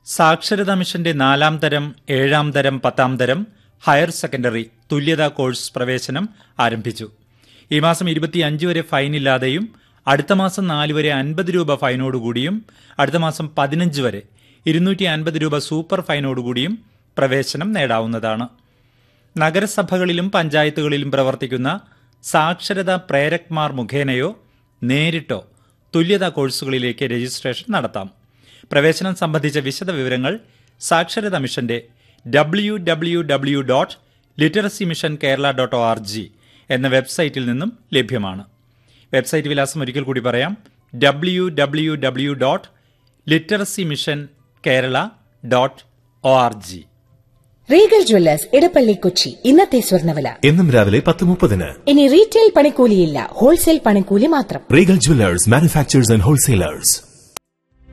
സാക്ഷരതാ മിഷന്റെ നാലാം തരം ഏഴാം തരം പത്താം തരം ഹയർ സെക്കൻഡറി തുല്യതാ കോഴ്സ് പ്രവേശനം ആരംഭിച്ചു ഈ മാസം ഇരുപത്തിയഞ്ച് വരെ ഫൈനില്ലാതെയും അടുത്ത മാസം നാല് വരെ അൻപത് രൂപ ഫൈനോടുകൂടിയും അടുത്ത മാസം പതിനഞ്ച് വരെ ഇരുന്നൂറ്റി അൻപത് രൂപ സൂപ്പർ ഫൈനോടുകൂടിയും പ്രവേശനം നേടാവുന്നതാണ് നഗരസഭകളിലും പഞ്ചായത്തുകളിലും പ്രവർത്തിക്കുന്ന സാക്ഷരതാ പ്രേരക്മാർ മുഖേനയോ നേരിട്ടോ തുല്യതാ കോഴ്സുകളിലേക്ക് രജിസ്ട്രേഷൻ നടത്താം പ്രവേശനം സംബന്ധിച്ച വിശദ വിവരങ്ങൾ സാക്ഷരതാ മിഷന്റെ W W W dot literacy mission Kerala dot O R G എന്ന വെബ്സൈറ്റിൽ നിന്നും ലഭ്യമാണ് വെബ്സൈറ്റ് വിലാസം ഒരിക്കൽ കൂടി പറയാം W W W dot literacy mission Kerala dot O R G Regal jewellers Edappally Kochi ഇന്നത്തെ സ്വർണ്ണവില എന്നും രാവിലെ പത്ത് മുപ്പതിന് ഇനി റീറ്റെയിൽ പണിക്കൂലിയില്ല ഹോൾസെയിൽ പണിക്കൂലി മാത്രം Regal jewellers manufacturers and wholesalers